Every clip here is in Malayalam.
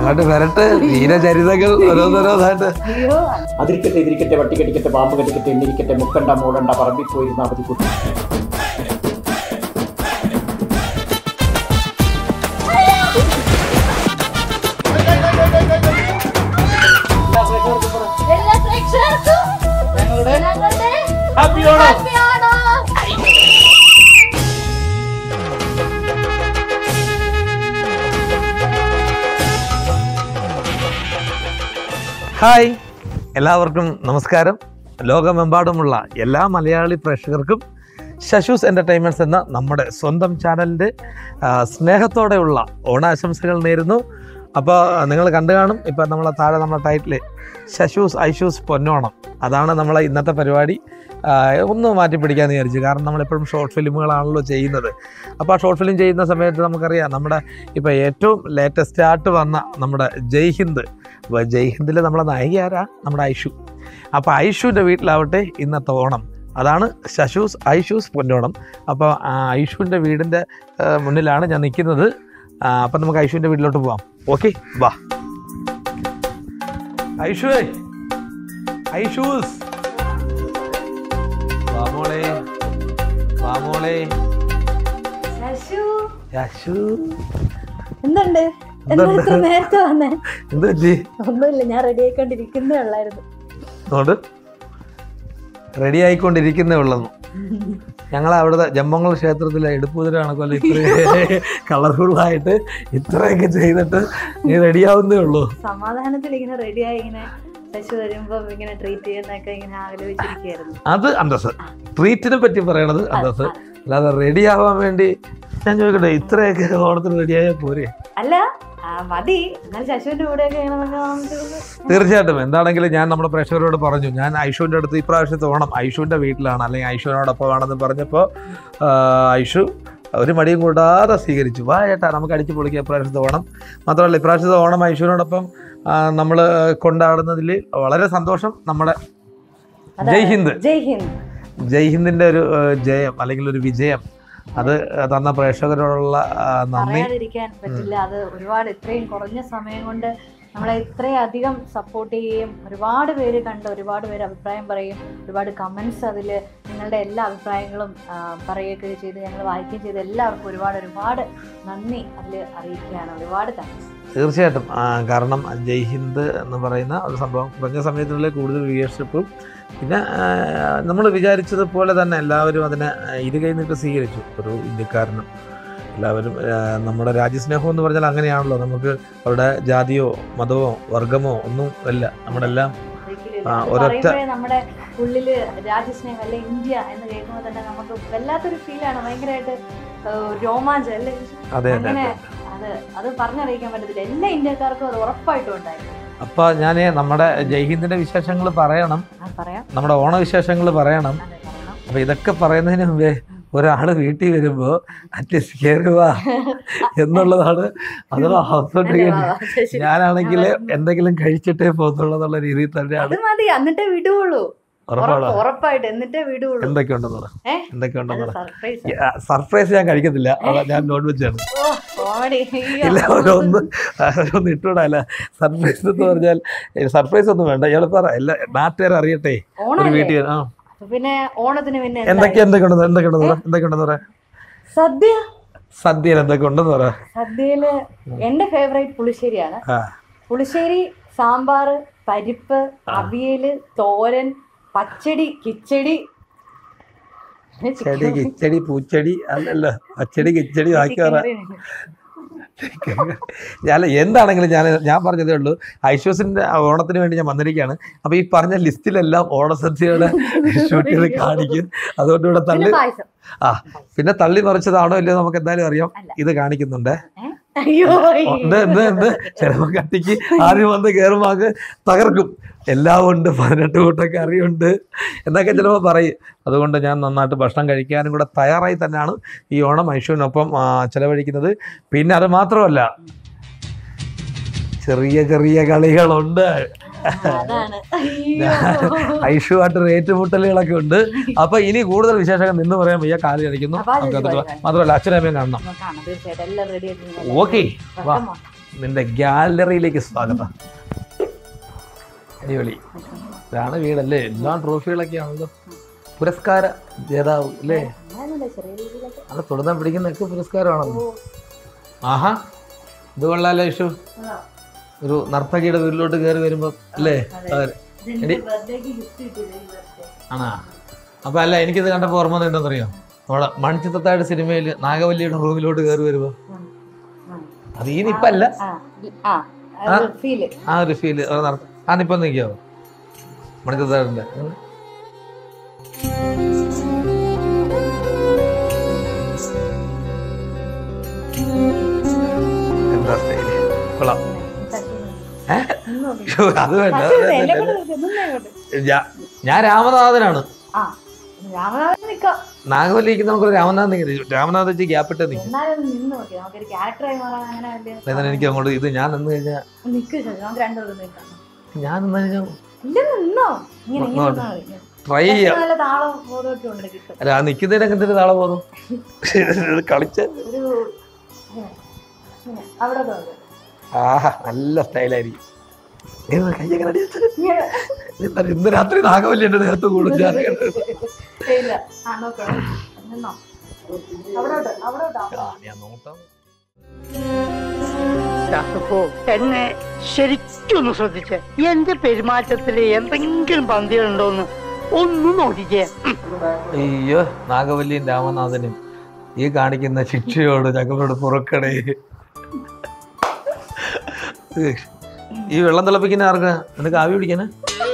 അങ്ങോട്ട് വരട്ടെ വീരചരിതകൾ ഓരോന്നോരോന്നായിട്ട് അയ്യോ അതിരിക്കട്ടെ ഇതിരിക്കട്ടെ വട്ടിക്കടിക്കട്ടെ പാമ്പ് കടിക്കട്ടെ എന്നിരിക്കട്ടെ മുക്കണ്ട മൂടണ്ട പറമ്പിൽ പോയിരുന്ന അവധിക്കുട്ടി എല്ലാ പ്രേക്ഷകർക്കും ഞങ്ങളുടെ Happy Onam. ഹായ് എല്ലാവർക്കും നമസ്കാരം ലോകമെമ്പാടുമുള്ള എല്ലാ മലയാളി പ്രേക്ഷകർക്കും ശശൂസ് എൻ്റർടൈൻമെൻറ്റ്സ് എന്ന നമ്മുടെ സ്വന്തം ചാനലിൻ്റെ ആ, സ്നേഹത്തോടെയുള്ള ഓണാശംസകൾ നേരുന്നു അപ്പോൾ നിങ്ങൾ കണ്ടു കാണും ഇപ്പോൾ നമ്മളെ താഴെ നമ്മളെ ടൈറ്റിൽ ശശൂസ് ഐഷൂസ് പൊന്നോണം അതാണ് നമ്മളെ ഇന്നത്തെ പരിപാടി ആ, ഒന്ന് മാറ്റി പിടിക്കാമെന്ന് വിചാരിച്ചു കാരണം നമ്മളെപ്പോഴും ഷോർട്ട് ഫിലിമുകളാണല്ലോ ചെയ്യുന്നത് അപ്പോൾ ആ ഷോർട്ട് ഫിലിം ചെയ്യുന്ന സമയത്ത് നമുക്കറിയാം നമ്മുടെ ഇപ്പോൾ ഏറ്റവും ലേറ്റസ്റ്റ് ആയിട്ട് വന്ന നമ്മുടെ ജയ് ഹിന്ദ് അപ്പോൾ ജയ് ഹിന്ദിൽ നമ്മളെ നായിക ആരാ നമ്മുടെ ഐഷു അപ്പോൾ ഐഷുവിൻ്റെ വീട്ടിലാവട്ടെ ഇന്നത്തെ ഓണം അതാണ് ശശൂസ് ഐഷൂസ് പൊന്നോണം അപ്പോൾ ആ ഐഷുവിൻ്റെ വീടിൻ്റെ ആ, മുന്നിലാണ് ഞാൻ നിൽക്കുന്നത് അപ്പം നമുക്ക് ഐഷുവിൻ്റെ വീട്ടിലോട്ട് പോവാം ഓക്കെ വാ ഐഷുവേ ഐഷൂസ് വാ മോളെ വാ മോളെ ശശു യശു എന്തുണ്ട് എന്താ ഇത്ര നേരത്തെ വന്നേ എന്ത് പറ്റി ഒന്നുമില്ല ഞാൻ റെഡി ആയിക്കൊണ്ടിരിക്കുന്നേ ഉള്ളായിരുന്നു അതുകൊണ്ട് റെഡി ആയിക്കൊണ്ടിരിക്കുന്നേ ഉള്ളെന്നു ഞങ്ങൾ അവിടുത്തെ ജമ്പങ്ങൾ ക്ഷേത്രത്തിലെ എടുപ്പുതിര കണക്കല്ല ഇത്ര കളർഫുള്ളായിട്ട് ഇത്രയൊക്കെ ചെയ്തിട്ട് നീ റെഡിയാവുന്നേ ഉള്ളൂ സമാധാനത്തിൽ ഇങ്ങനെ റെഡിയായി ഇങ്ങനെ ശശു വരുമ്പോ ഇങ്ങനെ ട്രീറ്റ് ചെയ്യുന്നൊക്കെ ഇങ്ങനെ ആലോചിച്ചിരിക്കുകയായിരുന്നു അത് അന്തസ് ട്രീറ്റിനെ പറ്റി പറയണത് അന്തസ് അല്ലാതെ റെഡി ആവാൻ വേണ്ടി ഞാൻ ചോദിക്കട്ടെ ഇത്രയൊക്കെ ഓണത്തിന് റെഡിയായാൽ പോരെ അല്ല ആ, മതി എന്നാൽ ശശുവിന്റെ കൂടെയൊക്കെ ഇങ്ങനെ നമുക്ക് നമുക്ക് തീർച്ചയായിട്ടും എന്താണെങ്കിലും ഞാൻ നമ്മുടെ പ്രേക്ഷകരോട് പറഞ്ഞു ഞാൻ ഐഷുവിൻ്റെ അടുത്ത് ഇപ്രാവശ്യത്തെ ഓണം ഐഷുവിൻ്റെ വീട്ടിലാണ് അല്ലെങ്കിൽ ഐഷുവിനോടൊപ്പം ആണെന്ന് പറഞ്ഞപ്പോൾ ഐഷു ഒരു മടിയും കൂടാതെ സ്വീകരിച്ചു വാ ചേട്ടാ നമുക്ക് അടിച്ച് പൊളിക്കാം ഇപ്രാവശ്യത്തെ ഓണം മാത്രമല്ല ഇപ്രാവശ്യത്തെ ഓണം ഐഷുവിനോടൊപ്പം നമ്മൾ കൊണ്ടാടുന്നതിൽ വളരെ സന്തോഷം നമ്മുടെ ജയ് ഹിന്ദ് ജയ് ഹിന്ദ് ജയ് ഹിന്ദിൻ്റെ ഒരു ആ, ജയം അല്ലെങ്കിൽ ഒരു വിജയം അത് തന്ന പ്രേക്ഷകരോടുള്ള ആ, നന്ദി പറയാതിരിക്കാൻ പറ്റില്ല അത് ഒരുപാട് ഇത്രയും കുറഞ്ഞ സമയം കൊണ്ട് നമ്മളെ ഇത്രയും അധികം സപ്പോർട്ട് ചെയ്യുകയും ഒരുപാട് പേര് കണ്ട് ഒരുപാട് പേര് അഭിപ്രായം പറയും ഒരുപാട് കമൻസ് അതിൽ നിങ്ങളുടെ എല്ലാ അഭിപ്രായങ്ങളും ആ, പറയുകയൊക്കെ ചെയ്ത് ഞങ്ങൾ വായിക്കുകയും ചെയ്ത് എല്ലാവർക്കും ഒരുപാട് ഒരുപാട് നന്ദി അതിൽ അറിയിക്കുകയാണ് ഒരുപാട് താങ്ക്സ് തീർച്ചയായിട്ടും ആ, കാരണം ജയ് ഹിന്ദ് എന്ന് പറയുന്ന ഒരു സംഭവം കുറഞ്ഞ സമയത്തിനുള്ളിൽ കൂടുതൽ വ്യൂയർഷിപ്പും പിന്നെ നമ്മൾ വിചാരിച്ചതുപോലെ തന്നെ എല്ലാവരും അതിനെ ആ, ഇരുകൈ നീട്ട് സ്വീകരിച്ചു ഒരു ഇന്ത്യക്കാരനും എല്ലാവരും ആ, നമ്മുടെ രാജ്യസ്നേഹം എന്ന് പറഞ്ഞാൽ അങ്ങനെയാണല്ലോ നമുക്ക് അവിടെ ജാതിയോ മതമോ വർഗമോ ഒന്നും ഇല്ല നമ്മളെല്ലാം ഒരിക്കലും ആ, അത് ഒരൊറ്റ- പറയുമ്പോഴേ നമ്മുടെ ഉള്ളില് രാജ്യസ്നേഹം അല്ലെ ഇന്ത്യ എന്ന് കേൾക്കുമ്പോൾ തന്നെ നമുക്ക് വല്ലാത്തൊരു ഫീലാണ് ഭയങ്കരമായിട്ട് രോമാഞ്ചം അല്ലേ അതെ അതെ അങ്ങനെ അത് അത് പറഞ്ഞറിയിക്കാൻ പറ്റത്തില്ല എല്ലാ ഇന്ത്യക്കാർക്കും അത് ഉറപ്പായിട്ടും ഉണ്ടായിരുന്നു അപ്പോൾ ഞാൻ നമ്മുടെ ജയ് ഹിന്ദിൻ്റെ വിശേഷങ്ങൾ പറയണം ആ പറയാം നമ്മുടെ ഓണവിശേഷങ്ങൾ പറയണം അതെ പറയണം അപ്പോൾ ഇതൊക്കെ പറയുന്നതിന് മുമ്പേ ഒരാൾ വീട്ടിൽ വരുമ്പോൾ അറ്റ്ലീസ്റ്റ് കയറുക എന്നുള്ളതാണ് അത് അതെ, ഹസ്ബൻഡ് വാ, വാ, ശരി. ഞാനാണെങ്കിൽ എന്തെങ്കിലും കഴിച്ചിട്ടേ പോകുന്നുള്ളൂ എന്നുള്ള രീതിയിൽ അത് തന്നെയാണ് മതി എന്നിട്ടേ വിടുവുള്ളൂ ഉറപ്പാണ് ഉറപ്പ്- ഉറപ്പായിട്ട് എന്നിട്ടേ വിടുവുള്ളൂ എന്തൊക്കെയുണ്ടെന്ന് പറ ഏ? എന്തൊക്കെയുണ്ടെന്ന് അത് പറ സർപ്രൈസ് സർപ്രൈസ് ഞാൻ കഴിക്കത്തില്ല അതാ ഞാൻ നോൺ വെജ് ആണ് ഓ കോമഡി ഇല്ല ഓരോന്ന് ഓരോന്ന് ഇട്ടൂടാ അല്ല സർപ്രൈസ് എന്ന് പറഞ്ഞാൽ സർപ്രൈസ് ഒന്നും വേണ്ട ഇയാൾ പറ എല്ലാ നാട്ടുകാർ അറിയട്ടെ ഒരു ഓണല്ലേ വീട്ടിൽ ആ അപ്പൊ പിന്നെ ഓണത്തിന് പിന്നെ എന്താ? എന്തൊക്കെ എന്തൊക്കെയുണ്ടെന്ന് എന്തൊക്കെയുണ്ടെന്ന് പറ എന്തൊക്കെയുണ്ടെന്ന് പറ സദ്യ സദ്യയിൽ എന്തൊക്കെ ഉണ്ടെന്ന് പറ സദ്യയില് എന്റെ ഫേവറേറ്റ് പുളിശ്ശേരിയാണ് ആ പുളിശ്ശേരി സാമ്പാർ പരിപ്പ് അവിയല് തോരൻ പച്ചടി കിച്ചടി ചെടി കിച്ചടി പൂച്ചെടി അല്ലല്ലോ പച്ചടി കിച്ചടി ബാക്കി പറ ഞാൻ എന്താണെങ്കിലും ഞാൻ ഞാൻ പറഞ്ഞതേ ഉള്ളൂ ഐശ്വസിന്റെ ഓണത്തിന് വേണ്ടി ഞാൻ വന്നിരിക്കുകയാണ് അപ്പൊ ഈ പറഞ്ഞ ലിസ്റ്റിലെല്ലാം ഓണസദ്യയുടെ ഷൂട്ട് ചെയ്ത് കാണിക്കും അതുകൊണ്ട് ഇവിടെ തള്ളി പിന്നെ പായസം ആ പിന്നെ തള്ളി മറിച്ചതാണോ ഇല്ലയോ നമുക്ക് എന്തായാലും അറിയാം അല്ല. ഇത് കാണിക്കുന്നുണ്ട് ഏ? അയ്യോ ഉണ്ട് ഉണ്ട് ഉണ്ട് ചിലപ്പോൾ കട്ടിക്ക് ആദ്യം വന്ന് കയറുമ്പോൾ അങ്ങ് തകർക്കും എല്ലാം ഉണ്ട് പതിനെട്ട് കൂട്ടം കറിയുണ്ട് എന്നൊക്കെ ചിലപ്പോൾ പറയും അതുകൊണ്ട് ഞാൻ നന്നായിട്ട് ഭക്ഷണം കഴിക്കാനും കൂടെ തയ്യാറായി തന്നെയാണ് ഈ ഓണം ഐഷുവിനൊപ്പം ആ, ചെലവഴിക്കുന്നത് പിന്നെ അത് മാത്രമല്ല ചെറിയ ചെറിയ കളികളുണ്ട് അതാണ് അയ്യോ ഐഷുമായിട്ട് ഏറ്റുമുട്ടലുകളൊക്കെ ഉണ്ട് അപ്പൊ ഇനി കൂടുതൽ വിശേഷങ്ങൾ നിന്ന് പറയാൻ വയ്യ കാലി കളിക്കുന്നു അപ്പൊ അത് നമുക്ക് അത് പോയി, പോയി. മാത്രമല്ല അച്ഛനമ്മയും കാണണം നമുക്ക് കാണാം തീർച്ചയായിട്ടും എല്ലാം റെഡി ആയിട്ട് ഓക്കെ വാ നിന്റെ ഗാലറിയിലേക്ക് സ്വാഗതം അടിപൊളി ഇതാണ് വീടല്ലേ എല്ലാ ട്രോഫികളൊക്കെ ആണല്ലോ പുരസ്കാര ജേതാവ് അല്ലേ അങ്ങനെയൊന്നുമില്ല ചെറിയ രീതിയിലൊക്കെ അത് തൊടുന്ന പിടിക്കുന്നൊക്കെ പുരസ്കാരമാണല്ലോ ആഹാ ഇത് കൊള്ളാലോ ഇഷു ആ. ഒരു നർത്തകിയുടെ വീട്ടിലോട്ട് കയറി വരുമ്പോ അല്ലേ അതെ. അതെ. ഇതെന്റെ ബർത്ത്ഡേക്ക് ഗിഫ്റ്റ് കിട്ടിയത് ഈ ബർത്ത്ഡേ ആണാ അപ്പൊ അല്ല എനിക്കിത് കണ്ടപ്പോ ഓർമ്മ വന്നത് എന്താണെന്നറിയോ നമ്മളെ മൺചിത്രത്താഴ് സിനിമയിൽ നാഗവല്ലിയുടെ റൂമിലോട്ട് കയറി വരുമ്പോ അത് ഈ നിപ്പല്ല ആ ആ ഫീല് ആ ഒരു ഫീല് ആ നിപ്പം നിൽക്കാവോ മണിച്ചിത്രത്താഴിന്റെ എന്താ സ്റ്റൈല് കൊള്ളാം ഏ? അയ്യോ, അത് വേണ്ട അത് വേണ്ട. ഞാ- ഞാൻ രാമനാഥനാണ് ആ രാമനാഥൻ നിക്കാം നാഗവല്ലിക്ക് നമുക്കൊരു രാമനാഥൻ നിൽക്കുന്നത് രാമനാഥ് വെച്ച് ഗ്യാപ്പ് ഇട്ട് നിൽക്കും എന്നാലും നിന്ന് നോക്കി നമുക്കൊരു ക്യാരക്ടറായി മാറാൻ അങ്ങനെ വലിയ എന്നാൽ എനിക്ക് അങ്ങോട്ട് ഇത് ഞാൻ നിന്ന് കഴിഞ്ഞാൽ നിക്ക് ശരി, നമുക്ക് രണ്ടുപേരും നിൽക്കാം ഞാൻ നിന്ന് കഴിഞ്ഞാൽ ഇല്ല നിന്നോ ഇങ്ങനെ ഇങ്ങനെ നിന്നാ മതി. ട്രൈ ചെയ്യാം നല്ല താളം ബോധമൊക്കെ ഉണ്ട് കിട്ടും അല്ല ആ നിൽക്കുന്നതിന് അങ്ങനത്തെ താളെ പോകുന്നു കളിച്ച ഒരു ഇങ്ങനെ, ഇങ്ങനെ, അവിടെ തോന്നുന്നു ആഹാ നല്ല സ്റ്റൈലായിരിക്കും ഇങ്ങനെ കയ്യൊക്കെ ready വെച്ച്. ഇങ്ങനെ. എന്താണ് ഇന്ന് രാത്രി നാഗവല്ലി എന്റെ ദേഹത്ത് കൂടും ഞാൻ ഇല്ല ആ നോക്കണം നിന്നോ അവിടോട്ട് അവിടോട്ടോ ആ, ഞാൻ നോക്കാം അപ്പോ എന്നെ ശരിക്കൊന്ന് ശ്രദ്ധിച്ച് എന്റെ പെരുമാറ്റത്തില് എന്തെങ്കിലും പന്തികളുണ്ടോന്ന് ഒന്ന് നോക്കിക്കേ അയ്യോ നാഗവല്ലിയും രാമനാഥനും ഈ കാണിക്കുന്ന ശിക്ഷയോട് ഞങ്ങളോട് പുറക്കടേ ഈ വെള്ളം തിളപ്പിക്കുന്ന ആർക്കാ നിനക്ക് ആവി പിടിക്കാനാ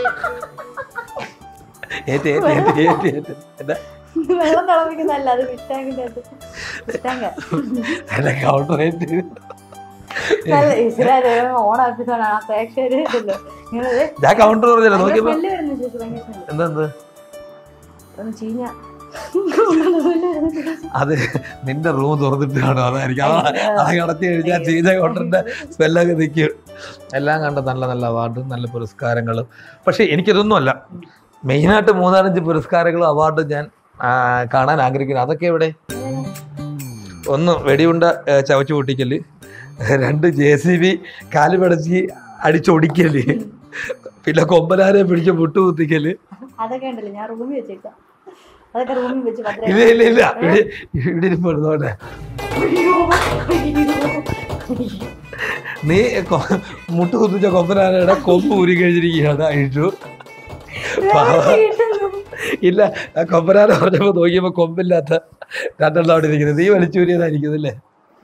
ഏറ്റ് ഏറ്റ് ഏറ്റ് ഏറ്റ് ഏറ്റ് എന്താ വെള്ളം തിളപ്പിക്കുന്നല്ല അത് വിറ്റാങ്കിന്റെ അത് വിറ്റാങ്ക എന്റെ കൗണ്ടർ ഏറ്റ് നല്ല ഇസ്രായേൽ ഓൺ എപ്പിസോഡാണ് ആ പ്രേക്ഷകര് ഇതല്ലോ ഇങ്ങനെ ദേ ഞാൻ കൗണ്ടർ പറഞ്ഞല്ലോ നോക്കിയപ്പോ സ്മെല്ല് വരുന്നു ചേച്ചി ഭയങ്കര സ്മെല്ല് എന്താ എന്ത് ഒന്ന് ചീഞ്ഞ അത് നിന്റെ റൂം തുറന്നിട്ട് കാണും അതായിരിക്കും ആ ആ കടത്തി കഴിഞ്ഞാൽ ചെയ്ത കൗണ്ടറിന്റെ സ്മെല്ലൊക്കെ നിൽക്കും എല്ലാം കണ്ട നല്ല നല്ല അവാർഡും നല്ല പുരസ്കാരങ്ങളും പക്ഷെ എനിക്കിതൊന്നുമല്ല മെയിനായിട്ട് മൂന്നാലഞ്ച് പുരസ്കാരങ്ങളും അവാർഡും ഞാൻ ആ, കാണാൻ ആഗ്രഹിക്കുന്നു അതൊക്കെ എവിടെ ഒന്ന് വെടിയുണ്ട ഏ, ചവച്ചു പൊട്ടിക്കല് രണ്ട് ജെ സി ബി കാല് പടച്ച് അടിച്ചൊടിക്കല് പിന്നെ കൊമ്പനാരെ പിടിച്ച് മുട്ടുകുത്തിക്കല് അതൊക്കെ ഉണ്ടല്ലോ ഞാൻ റൂമിൽ വെച്ചേക്കാം അതൊക്കെ റൂമിൽ വെച്ച് ഭദ്ര ഇല്ല ഇല്ല ഇല്ല ഇവിടെ ഇവിടെ ഇരുമ്പ് ഇരുന്നോട്ടെ നീ കൊ- മുട്ട് കുത്തിച്ച കൊമ്പനാനയുടെ കൊമ്പ് ഊരി കഴിഞ്ഞിരിക്കുകയാണ് അഴിച്ചു ഇല്ല ആ കൊമ്പനാന പറഞ്ഞപ്പോ നോക്കിയപ്പോ കൊമ്പില്ലാത്ത രണ്ടെണ്ണം അവിടെ ഇരിക്കുന്നത് നീ വലിച്ചൂരിയതായിരിക്കും അല്ലേ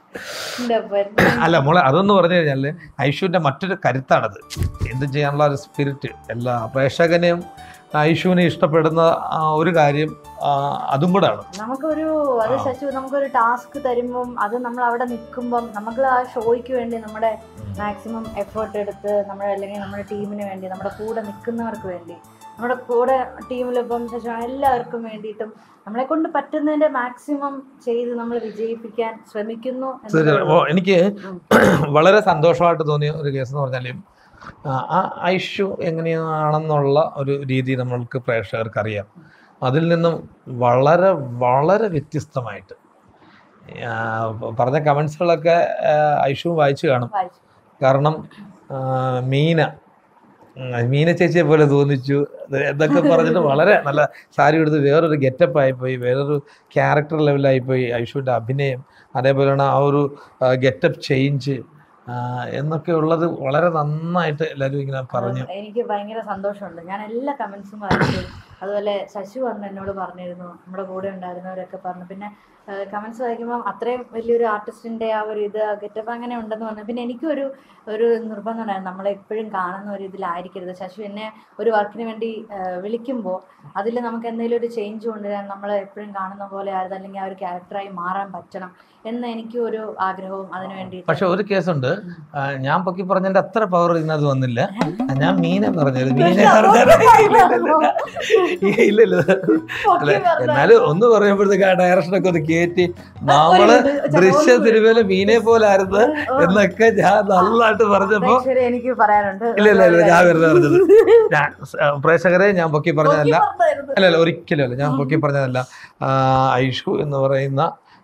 അല്ല മോളെ അതൊന്ന് പറഞ്ഞു കഴിഞ്ഞാല് ഐഷുവിന്റെ മറ്റൊരു കരുത്താണത് എന്ത് ചെയ്യാനുള്ള ഒരു സ്പിരിറ്റ് എല്ലാ പ്രേക്ഷകനെയും ഐഷുവിനെ ഇഷ്ടപ്പെടുന്ന ആ ഒരു കാര്യം ആ, അതും കൂടാണ് നമുക്കൊരു അത് ആ. ശശു നമുക്കൊരു ടാസ്ക് തരുമ്പം അത് നമ്മൾ അവിടെ നിൽക്കുമ്പം നമുക്ക് ആ ഷോയ്ക്ക് വേണ്ടി നമ്മുടെ മാക്സിമം എഫേർട്ട് എടുത്ത് നമ്മുടെ അല്ലെങ്കിൽ നമ്മുടെ ടീമിന് വേണ്ടി നമ്മുടെ കൂടെ നിൽക്കുന്നവർക്ക് വേണ്ടി നമ്മുടെ കൂടെ ടീമിലിപ്പം ശശു എല്ലാവർക്കും വേണ്ടിയിട്ടും നമ്മളെ കൊണ്ട് പറ്റുന്നതിന്റെ മാക്സിമം ചെയ്ത് നമ്മൾ വിജയിപ്പിക്കാൻ ശ്രമിക്കുന്നു ശരി. എന്നുള്ളത് ഓ, എനിക്ക് ഉം. വളരെ സന്തോഷമായിട്ട് തോന്നിയ ഒരു കേസ് എന്ന് പറഞ്ഞാൽ ആ ഐഷു എങ്ങനെയാണെന്നുള്ള ഒരു രീതി നമ്മൾക്ക് പ്രേക്ഷകർക്ക് അറിയാം അതിൽ നിന്നും വളരെ വളരെ വ്യത്യസ്തമായിട്ട് ആ, പറഞ്ഞ കമൻസുകളൊക്കെ ഐഷു വായിച്ചു കാണും വായിച്ചു. കാരണം ആ, മീന ഉം, മീന ചേച്ചിയെ പോലെ തോന്നിച്ചു അത് എന്നൊക്കെ പറഞ്ഞിട്ട് വളരെ നല്ല സാരി എടുത്ത് വേറൊരു ഗെറ്റപ്പ് ആയിപ്പോയി വേറൊരു ക്യാരക്ടർ ലെവലായിപ്പോയി ഐഷുവിൻ്റെ അഭിനയം അതേപോലെയാണ് ആ ഒരു ഗെറ്റപ്പ് ചേഞ്ച് എന്നൊക്കെ ഉള്ളത് വളരെ നന്നായിട്ട് എല്ലാവരും ഇങ്ങനെ പറഞ്ഞു അത് എനിക്ക് ഭയങ്കര സന്തോഷമുണ്ട് ഞാൻ എല്ലാ കമന്റ്സും വായിച്ചു അതുപോലെ ശശു വന്ന് എന്നോട് പറഞ്ഞിരുന്നു നമ്മുടെ കൂടെ ഉണ്ടായിരുന്നവരൊക്കെ പറഞ്ഞു പിന്നെ കമന്റ്സ് വായിക്കുമ്പോൾ അത്രയും വലിയൊരു ആർട്ടിസ്റ്റിന്റെ ആ ഒരു ഇത് ഗെറ്റപ്പ് അങ്ങനെ ഉണ്ടെന്ന് പറഞ്ഞു പിന്നെ എനിക്കും ഒരു ഒരു നിർബന്ധം ഉണ്ടായിരുന്നു നമ്മളെ എപ്പോഴും കാണുന്ന ഒരു ഇതിലായിരിക്കരുത് ശശു എന്നെ ഒരു വർക്കിന് വേണ്ടി വിളിക്കുമ്പോൾ അതിൽ നമുക്ക് എന്തെങ്കിലും ഒരു ചേഞ്ച് കൊണ്ടുവരാൻ നമ്മളെ എപ്പോഴും കാണുന്ന പോലെ ആയിരുന്നു അല്ലെങ്കിൽ ആ ഒരു ക്യാരക്ടറായി മാറാൻ പറ്റണം എന്ന് എനിക്ക് ഒരു ആഗ്രഹവും അതിനു വേണ്ടി പക്ഷെ ഒരു കേസുണ്ട് ആ, ഞാൻ പൊക്കി പറഞ്ഞതിന്റെ അത്ര പവർ ഇതിനകത്ത് വന്നില്ല ഞാൻ മീനെ പറഞ്ഞത് മീനെ പറഞ്ഞത് ഇല്ല ഇല്ല അല്ല, എന്നാലും ഒന്ന് പറയുമ്പോഴത്തേക്ക് ആ ഡയറക്ഷനൊക്കെ ഒന്ന് കയറ്റി നമ്മള് ദൃശ്യ തിരുവേല മീനെ പോലായിരുന്നു എന്നൊക്കെ ഞാൻ നല്ലതായിട്ട് പറഞ്ഞപ്പോ പ്രേക്ഷകരെ എനിക്ക് പറയാനുണ്ട് ഇല്ല ഇല്ല ഇല്ല ഞാൻ വെറുതെ പറഞ്ഞത് ഞാൻ ആ, പ്രേക്ഷകരെ ഞാൻ പൊക്കി പറഞ്ഞതല്ല പറഞ്ഞായിരുന്നു. അല്ല അല്ല ഒരിക്കലും അല്ല ഞാൻ പൊക്കി പറഞ്ഞതല്ല ആ, ഐഷു എന്ന് പറയുന്ന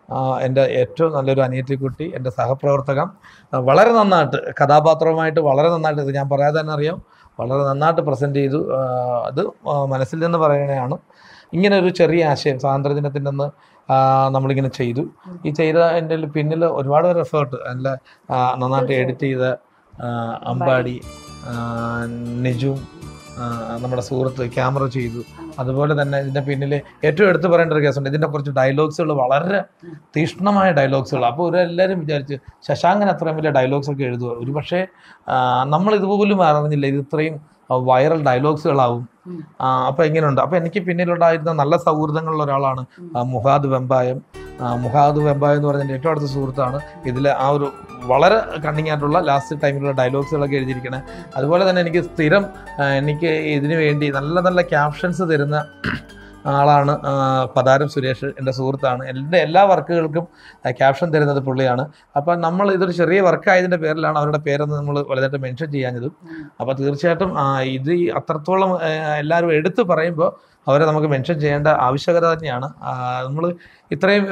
ആ, എൻ്റെ ഏറ്റവും നല്ലൊരു അനിയത്തിക്കുട്ടി എൻ്റെ സഹപ്രവർത്തകം ആ, വളരെ നന്നായിട്ട് കഥാപാത്രവുമായിട്ട് വളരെ നന്നായിട്ട് ഇത് ഞാൻ പറയാതെ തന്നെ അറിയാം വളരെ നന്നായിട്ട് പ്രസൻറ്റ് ചെയ്തു ആ, അത് ആ, മനസ്സിൽ നിന്ന് പറയണതാണ് ഇങ്ങനെ ഒരു ചെറിയ ആശയം സ്വാതന്ത്ര്യദിനത്തിൻ്റെ അന്ന് ആ, നമ്മളിങ്ങനെ ചെയ്തു ഈ ചെയ്ത എൻ്റെ പിന്നിൽ ഒരുപാട് പേര് എഫേർട്ട് നല്ല ആ, നന്നായിട്ട് എഡിറ്റ് ചെയ്ത ആ, അമ്പാടി ആ, നിജും ആ, നമ്മുടെ സുഹൃത്ത് ക്യാമറ ചെയ്തു അതുപോലെ തന്നെ ഇതിന്റെ പിന്നിൽ ഏറ്റവും എടുത്തു പറയേണ്ട ഒരു കേസുണ്ട് ഇതിന്റെ കുറച്ച് ഡയലോഗ്സുകൾ വളരെ തീക്ഷ്ണമായ ഡയലോഗ്സുകൾ അപ്പോൾ ഇവരെല്ലാവരും വിചാരിച്ച് ശശാങ്കൻ അത്രയും വലിയ ഡയലോഗ്സ് ഒക്കെ എഴുതുക ഒരു പക്ഷേ നമ്മൾ ഇതുപോലും അറിഞ്ഞില്ല ഇത് ഇത്രയും വൈറൽ ഡയലോഗ്സുകളാവും ആ, അപ്പൊ എങ്ങനെയുണ്ട് അപ്പൊ എനിക്ക് പിന്നിലുണ്ടായിരുന്ന നല്ല സൗഹൃദങ്ങളുള്ള ഒരാളാണ് ആ, മുഹാദ് വെമ്പായം ആ, മുഹാദ് വെമ്പായം എന്ന് പറഞ്ഞ എൻ്റെ ഏറ്റവും അടുത്ത സുഹൃത്താണ് ഇതിലെ ആ ഒരു വളരെ കണ്ണിങ് ആയിട്ടുള്ള ലാസ്റ്റ് ടൈമിലുള്ള ഡയലോഗ്സുകളൊക്കെ എഴുതിയിരിക്കണേ അതുപോലെ തന്നെ എനിക്ക് സ്ഥിരം ആ, എനിക്ക് ഇതിനു വേണ്ടി നല്ല നല്ല ക്യാപ്ഷൻസ് തരുന്ന ആളാണ് ആ, പതാരം സുരേഷ് എൻ്റെ സുഹൃത്താണ് എൻ്റെ എല്ലാ വർക്കുകൾക്കും ക്യാപ്ഷൻ തരുന്നത് പുള്ളിയാണ് അപ്പം നമ്മൾ ഇതൊരു ചെറിയ വർക്ക് ആയതിൻ്റെ പേരിലാണ് അവരുടെ പേരെന്ന് നമ്മൾ വലുതായിട്ട് മെൻഷൻ ചെയ്യാഞ്ഞത് അപ്പോൾ തീർച്ചയായിട്ടും ആ, ഇത് ഈ അത്രത്തോളം ആ, എല്ലാവരും എടുത്തു പറയുമ്പോൾ അവരെ നമുക്ക് മെൻഷൻ ചെയ്യേണ്ട ആവശ്യകത തന്നെയാണ് നമ്മൾ ഇത്രയും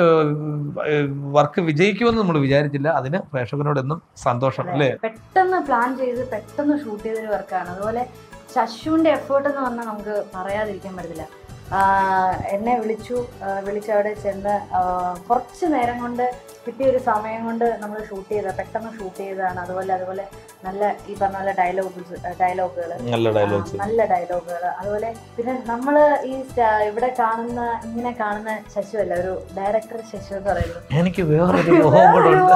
വർക്ക് വിജയിക്കുമെന്ന് നമ്മൾ വിചാരിച്ചില്ല അതിന് പ്രേക്ഷകനോടെന്നും സന്തോഷം അല്ലേ പെട്ടെന്ന് പ്ലാൻ ചെയ്ത് പെട്ടെന്ന് ഷൂട്ട് ചെയ്തൊരു വർക്കാണ് അതുപോലെ ശശുവിന്റെ എഫേർട്ട് എന്ന് പറഞ്ഞാൽ നമുക്ക് പറയാതിരിക്കാൻ പറ്റത്തില്ല ആഹ് എന്നെ വിളിച്ചു ആഹ് വിളിച്ച് അവിടെ ചെന്ന് ആഹ് കുറച്ച് നേരം കൊണ്ട് കിട്ടിയ ഒരു സമയം കൊണ്ട് നമ്മൾ ഷൂട്ട് ചെയ്ത പെട്ടെന്ന് ഷൂട്ട് ചെയ്തതാണ് അതുപോലെ അതുപോലെ നല്ല ഈ പറഞ്ഞ പോലെ ഡയലോഗ് ഡയലോഗുകൾ നല്ല ഡയലോഗ്സ് നല്ല ഡയലോഗുകൾ അതുപോലെ പിന്നെ നമ്മൾ ഈ സ്റ്റ- ഇവിടെ കാണുന്ന ഇങ്ങനെ കാണുന്ന ശശു അല്ല ഒരു ഡയറക്ടർ ശശു എന്ന് പറയുന്നത് എനിക്ക് വേറൊരു മോഹം കൂടെ ഉണ്ട്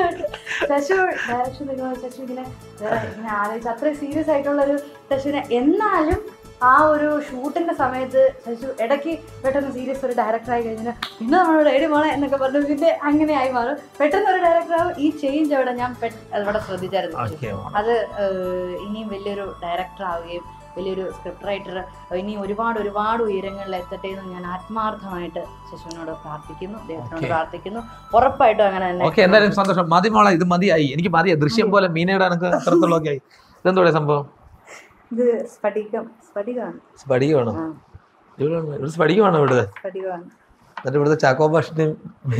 ശശു ഡയറക്ഷൻ നിൽക്കുമ്പോൾ ശശു ഇങ്ങനെ വേറെ ഇങ്ങനെ ആലോചിച്ച് അത്രയും സീരിയസ് ആയിട്ടുള്ള ഒരു ശശുവിനെ എന്നാലും ആ ഒരു ഷൂട്ടിന്റെ സമയത്ത് ശശു ഇടയ്ക്ക് പെട്ടെന്ന് സീരിയസ് ഒരു ഡയറക്ടറായി കഴിഞ്ഞാൽ പിന്നെ നമ്മളോട് എടി മോളെ എന്നൊക്കെ പറഞ്ഞു പിന്നെ അങ്ങനെ ആയി മാറും പെട്ടെന്ന് ഒരു ഡയറക്ടറാവും ഈ ചേഞ്ച് അവിടെ ഞാൻ പെ- അവിടെ ശ്രദ്ധിച്ചായിരുന്നു ഓക്കെ അത് ഏഹ്, ഇനിയും വലിയൊരു ഡയറക്ടർ ആവുകയും വലിയൊരു സ്ക്രിപ്റ്റ് റൈറ്റർ ഇനി ഒരുപാട് ഒരുപാട് ഉയരങ്ങളിൽ എത്തട്ടെ എന്ന് ഞാൻ ആത്മാർത്ഥമായിട്ട് ശശുവിനോട് പ്രാർത്ഥിക്കുന്നു ദൈവത്തിനോട് Okay. പ്രാർത്ഥിക്കുന്നു ഉറപ്പായിട്ടും അങ്ങനെ തന്നെ ഓക്കെ എന്തായാലും സന്തോഷം മതി മോളെ ഇത് മതിയായി എനിക്ക് മതിയായി ദൃശ്യം പോലെ മീനയുടെ എനിക്ക് അത്രത്തോളമൊക്കെ ആയി ഇതെന്തോടെ സംഭവം ഇത് സ്ഫടികം സ്ഫടികമാണ് സ്പടികമാണോ ആ ഇവിടെ ഇവിടെ സ്പടികമാണോ ഇവിടെ സ്ഫടികമാണ് എന്നിട്ട് ഇവിടുത്തെ ചാക്കോ ഭാഷനെയും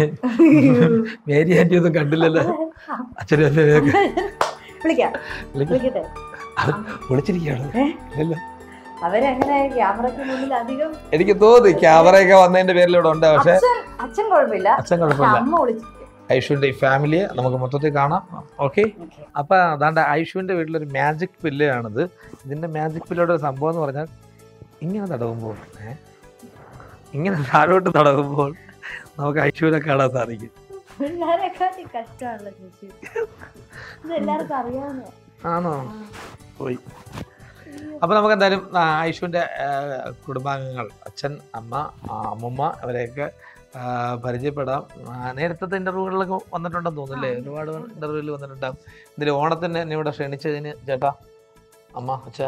മേരി ആന്റി ഒന്നും കണ്ടില്ലല്ലോ അച്ഛനും അമ്മയൊക്കെ വിളിക്കാം വിളിക്കട്ടെ വിളിച്ചിരിക്കുകയാണ് ഇല്ലല്ലോ അവരങ്ങനെ ക്യാമറയ്ക്ക് മുന്നിൽ അധികം എനിക്ക് തോന്നി ക്യാമറയൊക്കെ വന്നതിന്റെ പേരിൽ ഇവിടെ ഉണ്ട് പക്ഷെ അച്ഛൻ അച്ഛൻ കുഴപ്പമില്ല അച്ഛൻ പക്ഷെ കുഴപ്പമില്ല അമ്മ വിളിച്ചു ഐഷുവിന്റെ ഈ ഫാമിലിയെ നമുക്ക് മൊത്തത്തിൽ കാണാം ഓക്കെ Okay. അപ്പൊ അതാണ്ട് ഐഷുവിന്റെ വീട്ടിലൊരു മാജിക് പില്ലാണിത് ഇതിന്റെ മാജിക് പില്ലയുടെ ഒരു സംഭവം എന്ന് പറഞ്ഞാൽ ഇങ്ങനെ തടവുമ്പോൾ ഏ, ഇങ്ങനെ താഴോട്ട് തടവുമ്പോൾ നമുക്ക് ഐഷുവിനെ കാണാൻ സാധിക്കും പിള്ളേരെക്കാട്ടി കഷ്ടമാണല്ലോ ചേച്ചി ഇത് എല്ലാവർക്കും അറിയാവുന്ന ആണോ പോയി അപ്പൊ നമുക്ക് എന്തായാലും ആ, ഐഷുവിന്റെ ആ, കുടുംബാംഗങ്ങൾ അച്ഛൻ അമ്മ ആ, അമ്മുമ്മ അവരെയൊക്കെ ആ, പരിചയപ്പെടാം ആ, നേരത്തെ ഇന്റർവ്യൂകളിലൊക്കെ വന്നിട്ടുണ്ടെന്ന് തോന്നുന്നില്ലേ ഒരുപാട് ഇന്റർവ്യൂവിൽ വന്നിട്ടുണ്ടാകും ഇതിൽ ഓണത്തിന് എന്നെ ഇവിടെ ക്ഷണിച്ചതിന് ചേട്ടാ അമ്മ അച്ഛ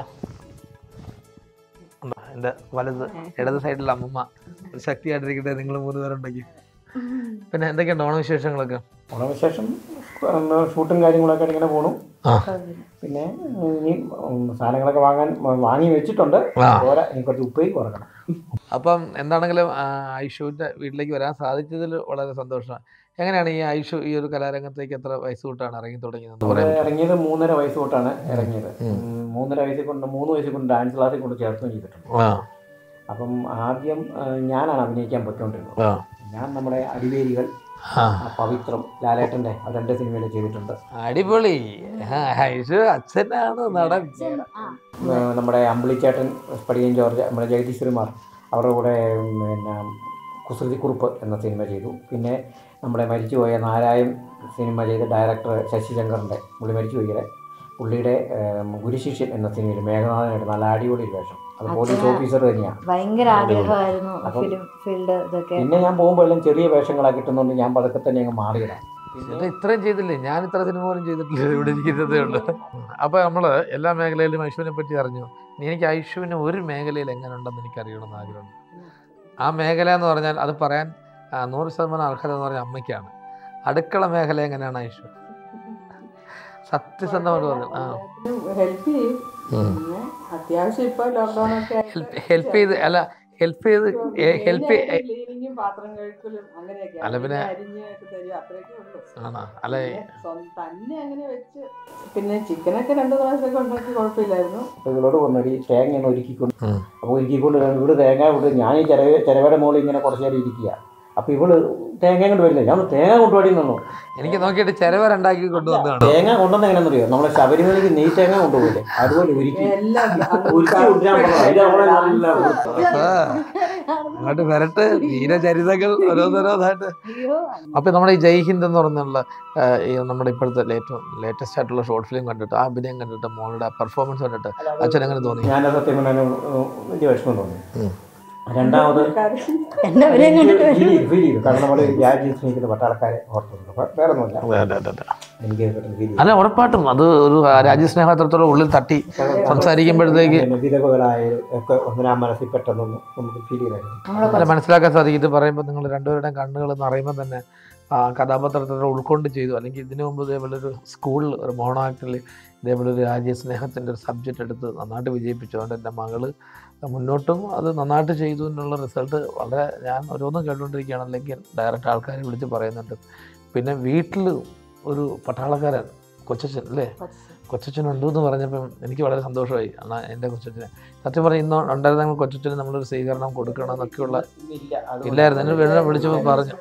എൻ്റെ വലത് ഇടത് സൈഡിലെ അമ്മമ്മ ഒരു ശക്തിയായിട്ടിരിക്കട്ടെ നിങ്ങൾ മൂന്ന് പേരുണ്ടെങ്കിൽ പിന്നെ എന്തൊക്കെയുണ്ട് ഓണവിശേഷങ്ങളൊക്കെ ഓണവിശേഷം ഉം, ഷൂട്ടും കാര്യങ്ങളൊക്കെ ആയിട്ട് ഇങ്ങനെ പോണു ആ പിന്നെ ഉം, ഇനി ഉം, സാധനങ്ങളൊക്കെ വാങ്ങാൻ ഉം, വാങ്ങി വെച്ചിട്ടുണ്ട് ആ. പോരാ ഇനി കുറച്ച് ഉപ്പേരി കുറക്കണം അപ്പം എന്താണെങ്കിലും ആ, ഐഷുവിൻ്റെ വീട്ടിലേക്ക് വരാൻ സാധിച്ചതിൽ വളരെ സന്തോഷമാണ് എങ്ങനെയാണ് ഈ ഐഷു ഈ ഒരു കലാരംഗത്തേക്ക് എത്ര വയസ്സ് തൊട്ടാണ് ഇറങ്ങി തുടങ്ങിയതെന്ന് ഇവിടെ പറയാൻ ഇറങ്ങിയത് മൂന്നര വയസ്സ് തൊട്ടാണ് ഇറങ്ങിയത് ഉം, മൂന്നര വയസ്സിൽ കൊണ്ട് മൂന്ന് വയസ്സിൽ കൊണ്ട് ഡാൻസ് ക്ലാസ്സിൽ കൊണ്ട് ചേർത്തുകയും ചെയ്തിട്ടുണ്ട് ആ അപ്പം ആദ്യം ആ, ഞാനാണ് അഭിനയിക്കാൻ പറ്റുകൊണ്ടിരുന്നത് ആ ഞാൻ നമ്മുടെ അടിവേരികൾ ആ ആ, പവിത്രം ലാലേട്ടൻ്റെ ആ രണ്ട് സിനിമയിൽ ചെയ്തിട്ടുണ്ട് അടിപൊളി ആ, ഐഷു അച്ഛനാണ് നടൻ ആ ആ, നമ്മുടെ അമ്പിളിച്ചേട്ടൻ സ്പടിയൻ ജോർജ് നമ്മുടെ ജഗദീഷ് ശ്രീമാർ അവരുടെ കൂടെ ഉം, പിന്നെ കുസൃതിക്കുറുപ്പ് എന്ന സിനിമ ചെയ്തു പിന്നെ നമ്മുടെ മരിച്ചുപോയ നാരായൺ സിനിമ ചെയ്ത ഡയറക്ടർ ശശി ശങ്കറിൻ്റെ പുള്ളി മരിച്ചുപോയിരെ പുള്ളിയുടെ ഉം, ഗുരുശിഷ്യൻ എന്ന സിനിമയിൽ മേഘനാഥനായിട്ട് നല്ല അടിപൊളി ഒരു വേഷം അത് പോലീസ് ഓഫീസർ തന്നെയാണ് ഭയങ്കര ആഗ്രഹമായിരുന്നു അപ്പം- ഫിലിം ഫീൽഡ് ഇതൊക്കെ പിന്നെ ഞാൻ പോകുമ്പോൾ എല്ലാം ചെറിയ വേഷങ്ങളാണ് കിട്ടുന്നതുകൊണ്ട് ഞാൻ പതുക്കെ തന്നെ അങ്ങ് മാറിയതാണ് ചേട്ടാ ഇത്രയും ചെയ്തില്ലേ ഞാൻ ഇത്ര സിനിമ പോലും ചെയ്തിട്ടില്ല ഇവിടെ ഇരിക്കുന്നതേ ഉള്ളൂ അപ്പൊ നമ്മള് എല്ലാ മേഖലയിലും ഐഷുവിനെ പറ്റി അറിഞ്ഞു ഇനി എനിക്ക് ഐഷുവിന് ഒരു മേഖലയിൽ എങ്ങനെ ഉണ്ടെന്ന് എനിക്ക് അറിയണമെന്ന് ആഗ്രഹമുണ്ട് ആ മേഖല എന്ന് പറഞ്ഞാൽ അത് പറയാൻ ആ, നൂറ് ശതമാനം അർഹത എന്ന് പറഞ്ഞാൽ അമ്മയ്ക്കാണ് അടുക്കള മേഖല എങ്ങനെയാണ് ഐഷു സത്യസന്ധമായിട്ട് പറഞ്ഞു ആ ഹെൽപ്പ് ചെയ്യും പിന്നെ അത്യാവശ്യം ഇപ്പൊ ലോക്ക്ഡൌൺ ഒക്കെ ഹെൽപ്പ് ഹെൽപ്പ് ചെയ്ത് അല്ല ഹെൽപ്പ് ചെയ്ത് ഹെൽപ്പ് ക്ലീനിങ്ങും പാത്രം കഴുകലും അങ്ങനെയൊക്കെ അല്ല പിന്നെ- അരിഞ്ഞൊക്കെ തരും അത്രയൊക്കെ ഉള്ളൂ ആണോ അല്ലെ പിന്നെ സ്വന്തം തന്നെ അങ്ങനെ വെച്ച് പിന്നെ ചിക്കനൊക്കെ രണ്ടു പ്രാവശ്യമൊക്കെ ഉണ്ടാക്കി കുഴപ്പമില്ലായിരുന്നു അപ്പോൾ ഇവളോട് പറഞ്ഞു ഈ തേങ്ങ ഒന്ന് ഒരുക്കിക്കൊണ്ട് ഉം. അപ്പോൾ ഒരുക്കിക്കൊണ്ട് വരാൻ ഇവിടെ തേങ്ങ കൊണ്ട് ഞാൻ ഈ ചിലവ ചിലവയുടെ മുകളിൽ ഇങ്ങനെ കുറച്ച് നേരം ഇരിക്കുക അപ്പോൾ ഇവള് തേങ്ങ കൊണ്ട് വരുന്നില്ല ഞാൻ പറഞ്ഞു, തേങ്ങ കൊണ്ടുപാടി നിന്നു എനിക്ക് നോക്കിയിട്ട് ചെലവരുണ്ടാക്കി കൊണ്ടുവന്നതാണ് തേങ്ങ കൊണ്ടുവന്ന് എങ്ങനെയാണെന്നറിയോ നമ്മളെ ശബരിമലയ്ക്ക് നെയ് തേങ്ങ കൊണ്ടുപോകില്ലേ അതുപോലെ ഒരുക്കി എല്ലാം ഒരുക്കി കൊണ്ടുവരാൻ പറഞ്ഞു അതിൽ അവളെ നല്ല ആ, അങ്ങോട്ട് വരട്ടെ വീരചരിതകൾ ഓരോന്നോരോന്നായിട്ട് അയ്യോ അപ്പൊ നമ്മുടെ ഈ ജയ് ഹിന്ദ് എന്ന് പറഞ്ഞുള്ള ആ, ഈ നമ്മുടെ ഇപ്പോഴത്തെ ഏറ്റവും ലേറ്റസ്റ്റ് ആയിട്ടുള്ള ഷോർട്ട് ഫിലിം കണ്ടിട്ട് ആ അഭിനയം കണ്ടിട്ട് മോളുടെ പെർഫോമൻസ് കണ്ടിട്ട് അച്ഛൻ എങ്ങനെ തോന്നി ഞാൻ സത്യം പറഞ്ഞാൽ വലിയ വിഷമം തോന്നി ഉം. രണ്ടാമത് എന്റെ അവരെയും കണ്ടിട്ട് ഫീൽ ചെയ്തു ഫീൽ ചെയ്തു കാരണം നമ്മൾ രാജ്യം സ്നേഹിക്കുന്ന പട്ടാളക്കാരെ ഓർത്തുണ്ട് അപ്പൊ വേറെ ഒന്നുമില്ല അതെ അതെ അതെ അതെ എനിക്ക് പെട്ടെന്ന് ഫീൽ ചെയ്തു അല്ല ഉറപ്പായിട്ടും അത് ഒരു രാജ്യസ്നേഹം അത്രത്തോളം ഉള്ളിൽ തട്ടി സംസാരിക്കുമ്പോഴത്തേക്ക് പിന്നെ വിധവകളായ ഒക്കെ ഒന്നിനാ മനസ്സിൽ പെട്ടെന്നൊന്ന് നമുക്ക് ഫീൽ ചെയ്തായിരുന്നു അല്ല മനസ്സിലാക്കാൻ സാധിക്കും ഇത് പറയുമ്പോൾ നിങ്ങൾ രണ്ടുപേരുടെയും കണ്ണുകൾ നിറയുമ്പോൾ തന്നെ ആ കഥാപാത്രത്തെ ഉൾക്കൊണ്ട് ചെയ്തു അല്ലെങ്കിൽ ഇതിനു മുമ്പ് ഇതേപോലെ ഒരു സ്കൂളിൽ ഒരു മോണോ ആക്ടിൽ ഇതേപോലെ ഒരു രാജ്യസ്നേഹത്തിൻ്റെ ഒരു സബ്ജക്റ്റ് എടുത്ത് നന്നായിട്ട് വിജയിപ്പിച്ചു അതുകൊണ്ട് എൻ്റെ മകള് മുന്നോട്ടും അത് നന്നായിട്ട് ചെയ്തു എന്നുള്ള റിസൾട്ട് വളരെ ഞാൻ ഓരോന്നും കേട്ടുകൊണ്ടിരിക്കുകയാണ് അല്ലെങ്കിൽ ഡയറക്റ്റ് ആൾക്കാരെ വിളിച്ച് പറയുന്നുണ്ട് പിന്നെ വീട്ടിൽ ഒരു പട്ടാളക്കാരൻ കൊച്ചച്ഛൻ അല്ലേ കൊച്ചച്ഛൻ ഉണ്ട് എന്ന് പറഞ്ഞപ്പം എനിക്ക് വളരെ സന്തോഷമായി എന്നാൽ എൻ്റെ കൊച്ചച്ഛനെ സത്യം പറഞ്ഞാൽ ഇന്ന് ഉണ്ടായിരുന്നെങ്കിൽ കൊച്ചച്ഛന് നമ്മളൊരു സ്വീകരണം കൊടുക്കണം എന്നൊക്കെയുള്ള ഇല്ല അത് ഇല്ലായിരുന്നു എന്നെ വീണ്ടും വിളിച്ചപ്പോൾ പറഞ്ഞു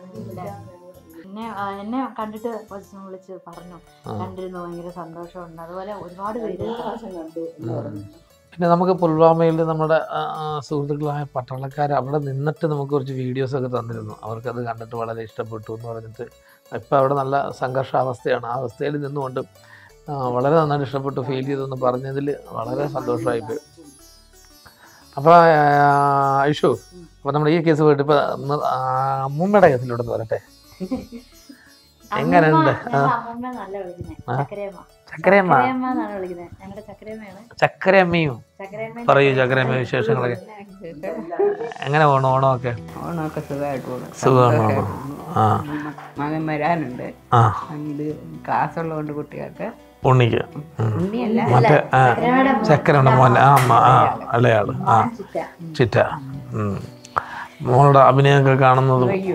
എന്നെ ആ, എന്നെ കണ്ടിട്ട് കൊച്ചിനെ വിളിച്ച് പറഞ്ഞു ആ. കണ്ടിരുന്നു ഭയങ്കര സന്തോഷമുണ്ട് അതുപോലെ ഒരുപാട് പേര് എല്ലാ പ്രാവശ്യം കണ്ടു എന്ന് പറഞ്ഞു പിന്നെ നമുക്ക് പുൽവാമയിൽ നമ്മുടെ ആ, ആ, സുഹൃത്തുക്കളായ പട്ടാളക്കാർ അവിടെ നിന്നിട്ട് നമുക്ക് കുറച്ച് വീഡിയോസ് ഒക്കെ തന്നിരുന്നു അവർക്കത് കണ്ടിട്ട് വളരെ ഇഷ്ടപ്പെട്ടു എന്ന് പറഞ്ഞിട്ട് ഇപ്പം അവിടെ നല്ല സംഘർഷാവസ്ഥയാണ് ആ അവസ്ഥയിൽ നിന്നുകൊണ്ട് ആ, വളരെ നന്നായിട്ട് ഇഷ്ടപ്പെട്ടു ഫീൽ ചെയ്തെന്ന് പറഞ്ഞതിൽ വളരെ സന്തോഷമായി പോയി അപ്പോൾ ഐഷു അപ്പോൾ നമ്മുടെ ഈ കേസ് പോയിട്ട് ഇപ്പോൾ അമ്മൂമ്മയുടെ കേസിലൂടെ ഒന്ന് വരട്ടെ എങ്ങനെയുണ്ട്? ആ. അമ്മമ്മ നല്ല വിളിക്കുന്നത് ആ. ചക്കരയമ്മ ചക്കരയമ്മ ചക്കരയമ്മ എന്നാണ് വിളിക്കുന്നത് ഞങ്ങളുടെ ചക്കരയമ്മയാണ് ചക്കരയമ്മയും ചക്കരയമ്മ പറയൂ ചക്കരയമ്മ വിശേഷങ്ങളൊക്കെ എങ്ങനെ പോകണം ഓണമൊക്കെ ഓണമൊക്കെ സുഖമായിട്ട് പോകുന്നു സുഖമാണോ ആ മകൻ വരാനുണ്ട് ആ ഇത് ക്ലാസ് ഉള്ളതുകൊണ്ട് കുട്ടികൾക്ക് ഉണ്ണിക്ക് ഉം. ഉണ്ണിയല്ല മറ്റേ ആ ചക്കരയുടെ മോൻ. ചക്കരയുടെ മോൻ ആ അമ്മ ആ അളയാള് ആ ചിറ്റ. ചിറ്റ ഉം. മോളുടെ അഭിനയമൊക്കെ കാണുന്നതും അയ്യോ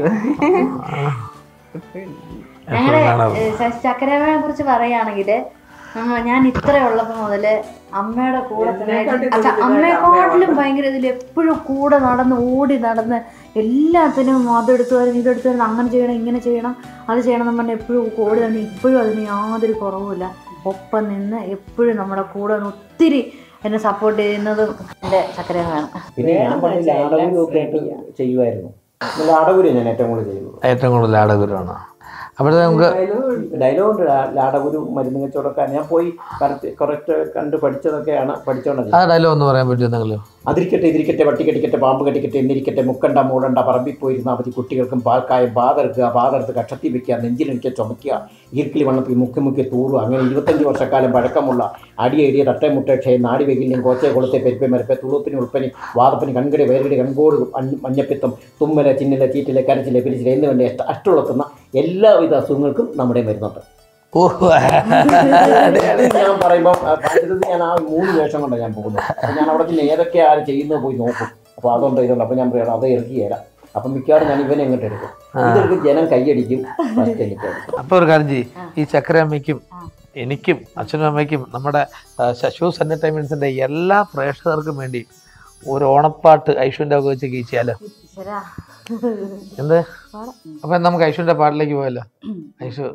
ഞങ്ങളുടെ എപ്പോഴും കാണാറ് ചക്കരമ്മയെ കുറിച്ച് പറയുകയാണെങ്കിൽ ഞാൻ ഇത്ര ഉള്ളപ്പോ മുതല് അമ്മയുടെ കൂടെ തന്നെ എന്നെക്കാട്ടി അച്ഛ, കൂടുതലായിട്ട് അമ്മയെക്കാട്ടിലും ഭയങ്കര ഇതിൽ എപ്പോഴും കൂടെ നടന്ന് ഓടി നടന്ന് എല്ലാത്തിനും അതെടുത്തു വരുന്നു ഇതെടുത്തു വരുന്നു അങ്ങനെ ചെയ്യണം ഇങ്ങനെ ചെയ്യണം അത് ചെയ്യണം എന്ന് പറഞ്ഞാൽ എപ്പോഴും ഓടി തന്നെ ഇപ്പോഴും അതിന് യാതൊരു കുറവുമില്ല ഒപ്പം നിന്ന് എപ്പോഴും നമ്മുടെ കൂടെ നിന്ന് ഒത്തിരി എന്നെ സപ്പോർട്ട് ചെയ്യുന്നതും എൻ്റെ ചക്കരമ്മയാണ് പിന്നെ ഞാൻ പണ്ട് ലാടകൂരും ഒക്കെ ആയിട്ട് ചെയ്യുമായിരുന്നു ലാടകൂര് ഞാൻ ഏറ്റവും കൂടുതൽ ചെയ്തത് ഏറ്റവും കൂടുതൽ ആടകുരാണ് അപ്പോഴത്തെ നമുക്ക് ഡയലോഗ് ഉണ്ട് ലാ- ലാടകൂരു മരുന്ന് കച്ചവടക്കാരൻ ഞാൻ പോയി കറക്റ്റ് കറക്റ്റ് കണ്ട് പഠിച്ചതൊക്കെയാണ് പഠിച്ചോണ്ടത് ആ ഡയലോഗ് ഒന്ന് പറയാൻ പറ്റുമോ നിങ്ങൾ അതിരിക്കട്ടെ ഇതിരിക്കട്ടെ വട്ടി കെട്ടിക്കട്ടെ പാമ്പ് കെട്ടിക്കട്ടെ എന്നിരിക്കട്ടെ മുക്കണ്ട മൂടണ്ട പറമ്പിൽ പോയിരുന്നാൽ മതി കുട്ടികൾക്കും പാൽക്കായം പാതെടുക്കുക പാതെടുത്ത് കക്ഷത്തി വെക്കുക നെഞ്ചിലടിക്കുക ചുമക്കുക ഈർക്കിലി വണ്ണത്തിൽ മുക്കി മുക്കി തൂറുക അങ്ങനെ ഇരുപത്തഞ്ച് വർഷക്കാലം പഴക്കമുള്ള അടിയടിയ തട്ടേ മുട്ടക്ഷയെ നാടി വെകില്യം കോച്ചെ കൊളുത്തെ പെരുപ്പെ മരപ്പെ തുളുപ്പിന് ഉൾപ്പനി വാദപ്പനി കൺകടി വയറുകടി കൺകോട് മഞ്ഞ- മഞ്ഞപ്പിത്തം തുമ്മല ചിന്നല ചീറ്റിലെ കരച്ചിലെ പിരിച്ചിലെ എന്നിവൻ്റെ അഷ്ട അഷ്ടമുളത്തുന്ന എല്ലാവിധ അസുഖങ്ങൾക്കും നമ്മുടെ മരുന്നുണ്ട് ഓ ഇത് ഞാൻ പറയുമ്പോൾ പഞ്ചരത്തിൽ ഞാൻ ആ മൂന്ന് വേഷം കൊണ്ടാണ് ഞാൻ പോകുന്നത് അപ്പോൾ ഞാൻ അവിടെ ചെന്ന് ഏതൊക്കെ ആര് ചെയ്യുന്നത് പോയി നോക്കും അപ്പോൾ അതുകൊണ്ട് ഇതുണ്ട് അപ്പോൾ ഞാൻ പറയണം അത് ഇറക്കിയേല അപ്പം മിക്കവാറും ഞാൻ ഇവനെ എങ്ങോട്ട് എടുക്കും ഇതെടുക്കും ജനം കൈയടിക്കും ഫസ്റ്റ് എനിക്ക് എടുക്കും. അപ്പോൾ ഒരു കാര്യം ചെയ്യ് ഈ ചക്കരയമ്മയ്ക്കും ആ. എനിക്കും അച്ഛനും അമ്മയ്ക്കും നമ്മുടെ ആ, ശശൂസ് എൻ്റർടൈൻമെൻറ്റ്സിൻ്റെ എല്ലാ പ്രേക്ഷകർക്കും വേണ്ടി ഒരു ഓണപ്പാട്ട് ഐഷുവിൻ്റെ ഒക്കെ വെച്ച് കീച്ചിയാലോ ഈശ്വരാ. എന്ത് പാടാം. അപ്പം നമുക്ക് ഐഷുവിൻ്റെ പാട്ടിലേക്ക് പോയല്ലോ ഐഷു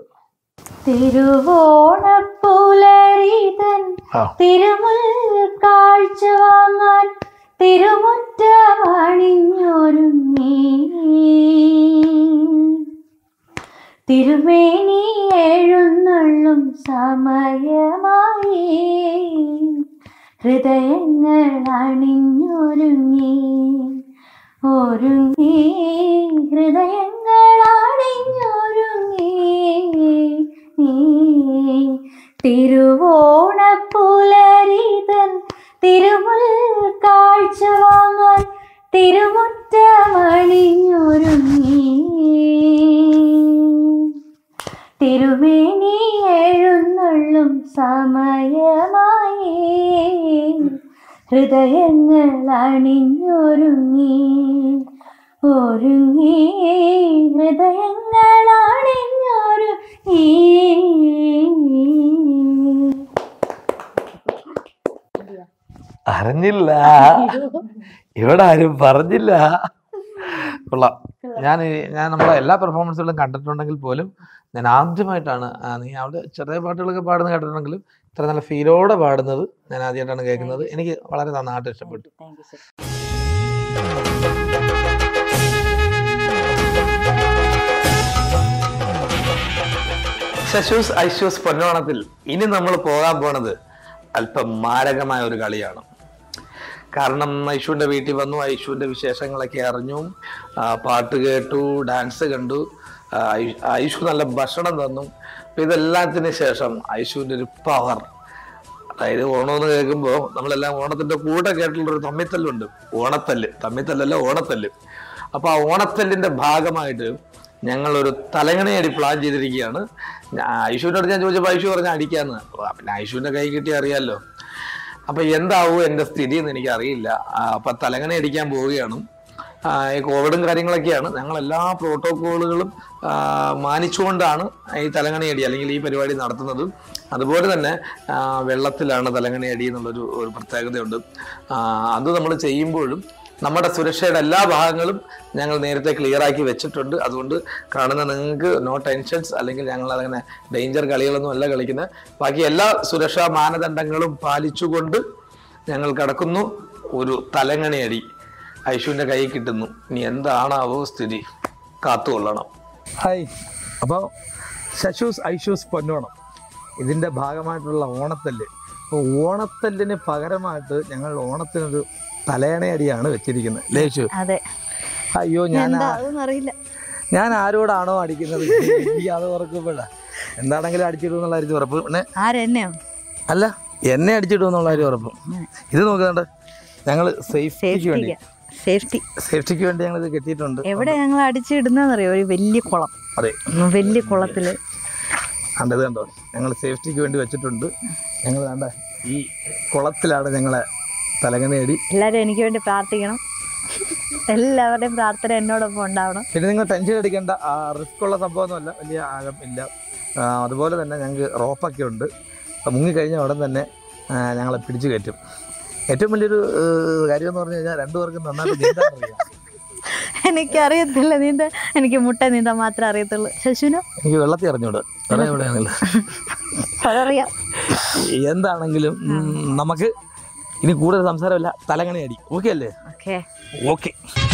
തിരുവോണപ്പുലരിതൻ ആ. തിരുമുൽ കാഴ്ച വാങ്ങാൻ തിരുമുറ്റമണിഞ്ഞൊരുങ്ങി തിരുമേനി എഴുന്നള്ളും സമയമായി ഹൃദയങ്ങൾ അണിഞ്ഞൊരുങ്ങി ഒരുങ്ങി ഹൃദയങ്ങൾ അണിഞ്ഞൊരുങ്ങി തിരുവോണപ്പുലരിതൻ തിരുമുൽ കാഴ്ച വാങ്ങാൻ തിരുമുറ്റമണിഞ്ഞൊരുങ്ങി തിരുമേനി എഴുന്നള്ളും സമയമായി ഹൃദയങ്ങൾ അണിഞ്ഞൊരുങ്ങി ഒരുങ്ങി ഹൃദയങ്ങളാണിഞ്ഞൊരു ഈ അറിഞ്ഞില്ല ഇവിടെ ആരും പറഞ്ഞില്ല കൊള്ളാം ഞാൻ ഈ- ഞാൻ നമ്മളെ എല്ലാ പെർഫോമൻസുകളും കണ്ടിട്ടുണ്ടെങ്കിൽ പോലും ഞാൻ ആദ്യമായിട്ടാണ് ആ, നീ അവിടെ ചെറിയ പാട്ടുകളൊക്കെ പാടുന്ന കേട്ടിട്ടുണ്ടെങ്കിലും ഇത്ര നല്ല ഫീലോടെ പാടുന്നത് ഞാൻ ആദ്യമായിട്ടാണ് കേൾക്കുന്നത് എനിക്ക് വളരെ നന്നായിട്ട് ഇഷ്ടപ്പെട്ടു താങ്ക് യു സർ ശശൂസ് ഐശ്വസ് പൊന്നോണത്തിൽ ഇനി നമ്മൾ പോകാൻ പോണത് അല്പം മാരകമായ ഒരു കളിയാണ് കാരണം ഐഷുവിൻ്റെ വീട്ടിൽ വന്നു ഐഷുവിൻ്റെ വിശേഷങ്ങളൊക്കെ അറിഞ്ഞു ആ, പാട്ട് കേട്ടു ഡാൻസ് കണ്ടു ആ, ഐ- ഐഷു നല്ല ഭക്ഷണം തന്നു അപ്പൊ ഇതെല്ലാത്തിന് ശേഷം ഐഷുവിൻ്റെ ഒരു പവർ അതായത് ഓണമെന്ന് കേൾക്കുമ്പോൾ നമ്മളെല്ലാം ഓണത്തിന്റെ കൂടെ കേട്ടിട്ടുള്ളൊരു തമ്മിത്തല്ലുണ്ട് ഓണത്തല്ല് തമ്മിത്തല്ലല്ല ഓണത്തല്ല് അപ്പൊ ആ ഓണത്തല്ലിന്റെ ഭാഗമായിട്ട് ഞങ്ങൾ ഒരു തലങ്ങണയടി പ്ലാൻ ചെയ്തിരിക്കുകയാണ് ഞാ- ഐഷുവിനോട് ഞാൻ ചോദിച്ചപ്പോൾ ഐഷു പറഞ്ഞ അടിക്കാന്ന് അപ്പൊ പിന്നെ ഐഷുവിന്റെ കൈ കിട്ടി അറിയാലോ അപ്പൊ എന്താവും എന്റെ സ്ഥിതി എന്ന് എനിക്ക് അറിയില്ല അപ്പൊ തലങ്ങണ അടിക്കാൻ പോവുകയാണ് ആ, ഈ കോവിഡും കാര്യങ്ങളൊക്കെയാണ് ഞങ്ങൾ എല്ലാ പ്രോട്ടോക്കോളുകളും ആ, മാനിച്ചുകൊണ്ടാണ് ഈ തലങ്ങണയടി അല്ലെങ്കിൽ ഈ പരിപാടി നടത്തുന്നത് അതുപോലെ തന്നെ ആ, വെള്ളത്തിലാണ് തലങ്ങണയടി എന്നുള്ളൊരു ഒരു പ്രത്യേകതയുണ്ട് ആ, അത് നമ്മൾ ചെയ്യുമ്പോഴും നമ്മുടെ സുരക്ഷയുടെ എല്ലാ ഭാഗങ്ങളും ഞങ്ങൾ നേരത്തെ ക്ലിയർ ആക്കി വെച്ചിട്ടുണ്ട് അതുകൊണ്ട് കാണുന്ന നിങ്ങൾക്ക് നോ ടെൻഷൻസ് അല്ലെങ്കിൽ ഞങ്ങൾ അങ്ങനെ ഡേഞ്ചർ കളികളൊന്നും അല്ല കളിക്കുന്നത് ബാക്കി എല്ലാ സുരക്ഷാ മാനദണ്ഡങ്ങളും പാലിച്ചുകൊണ്ട് ഞങ്ങൾ കടക്കുന്നു ഒരു തലങ്ങണയടി ഐഷുവിന്റെ കൈ കിട്ടുന്നു ഇനി എന്താണാവോ സ്ഥിതി കാത്തുകൊള്ളണം ഹായ് അപ്പോൾ ശശൂസ് ഐഷൂസ് പൊന്നോണം ഇതിൻ്റെ ഭാഗമായിട്ടുള്ള ഓണത്തല്ല് അപ്പോൾ ഓണത്തല്ലിന് പകരമായിട്ട് ഞങ്ങൾ ഓണത്തിനൊരു തലയണയടിയാണ് വെച്ചിരിക്കുന്നത് ലേശു അതെ അയ്യോ ഞാൻ എന്താ ആ- അതൊന്നും അറിയില്ല ഞാൻ ആരോടാണോ അടിക്കുന്നത് എനിക്ക് അത് ഉറക്കുമ്പോഴാ എന്താണെങ്കിലും അടിച്ചിടും എന്നുള്ള കാര്യം ഉറപ്പ് പിന്നെ ആരെന്നെയോ അല്ല എന്നെ അടിച്ചിടും എന്നുള്ള കാര്യം ഉറപ്പ് ഇത് നോക്കുന്നുണ്ട് ഞങ്ങൾ സേഫ്റ്റിക്ക് വേണ്ടി സേഫ്റ്റി സേഫ്റ്റിക്ക് വേണ്ടി ഞങ്ങൾ ഇത് കെട്ടിയിട്ടുണ്ട് എവിടെ ഞങ്ങൾ അടിച്ചിടുന്നറിയോ ഒരു വലിയ കുളം അതെ ഉം, വലിയ കുളത്തില് കണ്ടത് കണ്ടോ ഞങ്ങൾ സേഫ്റ്റിക്ക് വേണ്ടി വെച്ചിട്ടുണ്ട് ഞങ്ങൾ കണ്ട ഈ കുളത്തിലാണ് ഞങ്ങളെ തലങ്ങനേടി എല്ലാവരും എനിക്ക് വേണ്ടി പ്രാർത്ഥിക്കണം എല്ലാവരുടെയും പ്രാർത്ഥന എന്നോടൊപ്പം ഉണ്ടാവണം പിന്നെ നിങ്ങൾ ടെൻഷൻ അടിക്കേണ്ട റിസ്ക് ഉള്ള സംഭവമൊന്നുമല്ല വലിയ ആഴം ഇല്ല ആ, അതുപോലെ തന്നെ ഞങ്ങൾക്ക് റോപ്പൊക്കെ ഉണ്ട് അപ്പോൾ മുങ്ങിക്കഴിഞ്ഞാൽ ഉടൻ തന്നെ ആ, ഞങ്ങളെ പിടിച്ചു കയറ്റും ഏറ്റവും വലിയൊരു ഏഹ്, കാര്യം എന്ന് പറഞ്ഞു കഴിഞ്ഞാൽ രണ്ടുപേർക്കും നന്നായിട്ട് നീന്താൻ അറിയാം എനിക്കറിയത്തില്ല നീന്ത എനിക്ക് മുട്ട നീന്താൻ മാത്രമേ അറിയത്തുള്ളൂ ശശുനോ എനിക്ക് വെള്ളത്തിൽ അറിഞ്ഞൂട് വേറെ എവിടെയാണെങ്കിലും അതറിയാം എന്താണെങ്കിലും ഉം, നമുക്ക് ഇനി കൂടുതൽ സംസാരമില്ല തലങ്ങണി അടി ഓക്കെ അല്ലേ ഓക്കെ ഓക്കെ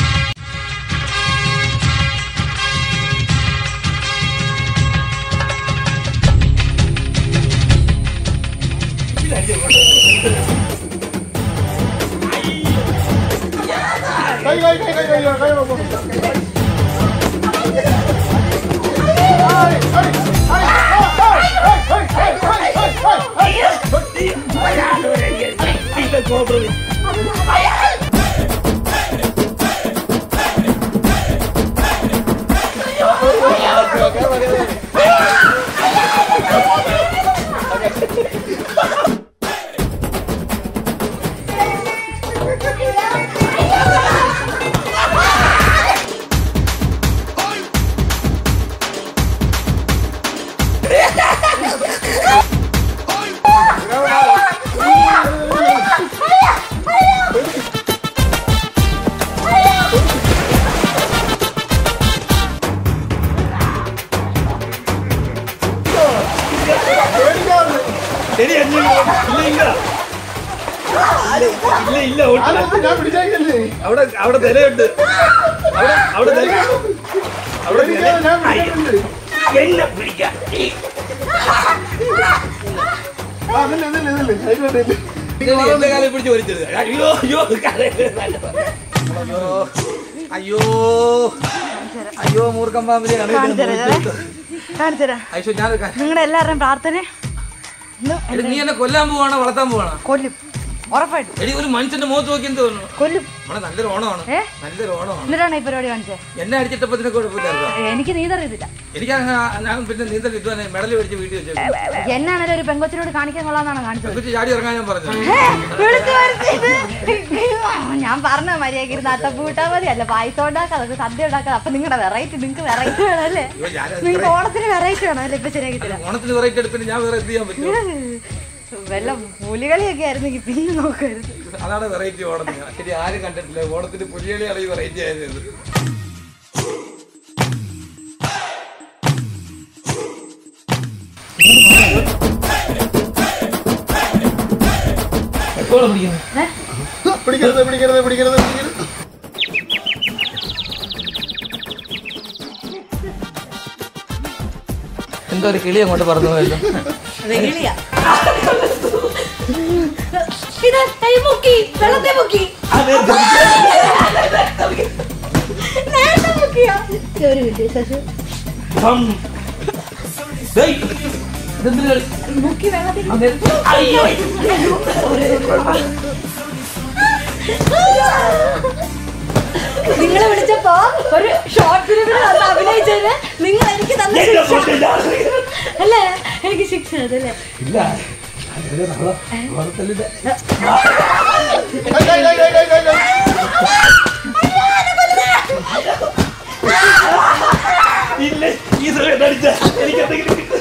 അവിടെ അവിടെ നിലയുണ്ട് അവിടെ അവിടെ നില അവിടെ നില എന്റെ കാലം പിടിച്ച് വലിച്ചെടുക്ക അയ്യോ അയ്യോ അയ്യോ അയ്യോ അയ്യോ മൂർഖം പാമ്പിനെ കാണിച്ചുതരാം അയ്യോ ഞാനൊരു കാര്യം നിങ്ങളുടെ എല്ലാവരുടെയും പ്രാർത്ഥന ഇന്ന് എടി, നീ എന്നെ കൊല്ലാൻ പോവാണോ വളർത്താൻ പോവാണോ കൊല്ലും ഉറപ്പായിട്ടും എടി ഒരു മനുഷ്യന്റെ മുഖത്ത് നോക്കി എന്ത് തോന്നുന്നു കൊല്ലും നമ്മളെ നല്ലൊരു ഓണമാണ് ഏ? നല്ലൊരു ഓണമാണ് എന്നിട്ടാണ് ഈ പരിപാടി കാണിച്ചത് എന്നെ അടിച്ചിട്ടപ്പോ ഇതിനെ കുഴപ്പമില്ലായിരുന്നു എനിക്ക് നീന്തറിയത്തില്ല എനിക്ക് ഞാൻ പിന്നെ നീന്തൽ വിദ്വാനെ മെഡൽ മേടിച്ച് വീട്ടിൽ വെച്ചു എന്നാണല്ലോ ഒരു പെങ്കൊച്ചിനോട് കാണിക്കാൻ കൊള്ളാന്നാണ് കാണിച്ചത് കുറിച്ച് ചാടി ഇറങ്ങാൻ ഞാൻ പറഞ്ഞു വിളിച്ചു വരുത്തിയത്. ഞാൻ പറഞ്ഞ മര്യാദക്ക് ഇരുന്ന് അത്തപ്പൂ ഇട്ടാൽ മതി അല്ല പായസം ഉണ്ടാക്കാം അതൊക്കെ സദ്യ ഉണ്ടാക്കാം അപ്പൊ നിങ്ങളുടെ വെറൈറ്റി നിങ്ങൾക്ക് വെറൈറ്റി വേണം അല്ലേ അയ്യോ, ഞാനത് നിങ്ങൾക്ക് ഓണത്തിന് വെറൈറ്റി വേണം അല്ലേ ഇപ്പൊ ശരിയാക്കി തരാം ഓണത്തിന് വെറൈറ്റി എടുപ്പിന് ഞാൻ വേറെ എന്ത് ചെയ്യാൻ പറ്റും വല്ല പുലികളിയൊക്കെ ആയിരുന്നെങ്കിൽ പിന്നെ നോക്കരുത് അതാണ് വെറൈറ്റി ഓണത്തിന് ശരി ആരും കണ്ടിട്ടില്ല ഓണത്തിന് പുലികളിയാണ് ഈ വെറൈറ്റി ആയത് എപ്പോഴും പിടിക്കുന്നു പിടിക്കരുത് പിടിക്കരുത് പിടിക്കരുത് പിടിക്കരുത് എന്തോ ഒരു കിളി അങ്ങോട്ട് പറഞ്ഞു പോയല്ലോ വെളിയാ ഇത് കൈ മുക്കി വെള്ളത്തെ മുക്കി നേരത്തെ മുക്കിയോ ഒരു മിനിറ്റ് ശശു മുക്കി വെള്ളത്തിൽ നിങ്ങളെ വിളിച്ചപ്പോ ഒരു ഷോർട്ട് ഫിലിമിൽ വന്ന് അഭിനയിച്ചതിന് നിങ്ങൾ എനിക്ക് തന്ന ശിക്ഷ അല്ലേ എനിക്ക് ശിക്ഷ അതല്ലേ ഇല്ല അത് നമ്മളെ ഓണത്തല്ലിന്റെ കൈ, കൈ, കൈ, കൈ, കൈ, കൈ, കൈ. ഇല്ല ഈ സമയത്ത് അടിച്ച എനിക്ക് എന്തെങ്കിലും കിട്ടും.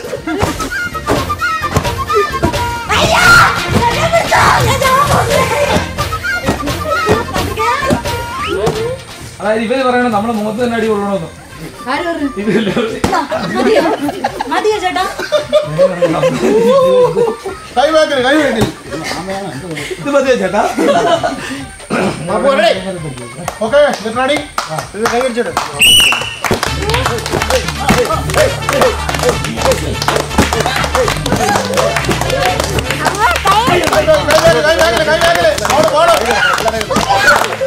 അതായത് ഇവര് പറയണ നമ്മുടെ മുഖത്ത് തന്നെ അടി കൊള്ളണമെന്ന് ആര് പറഞ്ഞു ഇതില്ല മതിയോ മതിയോ ചേട്ടാ കൈ വേക്കല് കൈ വേക്കല് ഇത് മതിയോ ചേട്ടാ അപ്പൊ ready? Okay, get ready? ഇത് കൈ പിടിച്ചിട്ട്. കൈ വേക്കല്, കൈ വേക്കല്, കൈ വേക്കല്. ഓട്, ഓട്.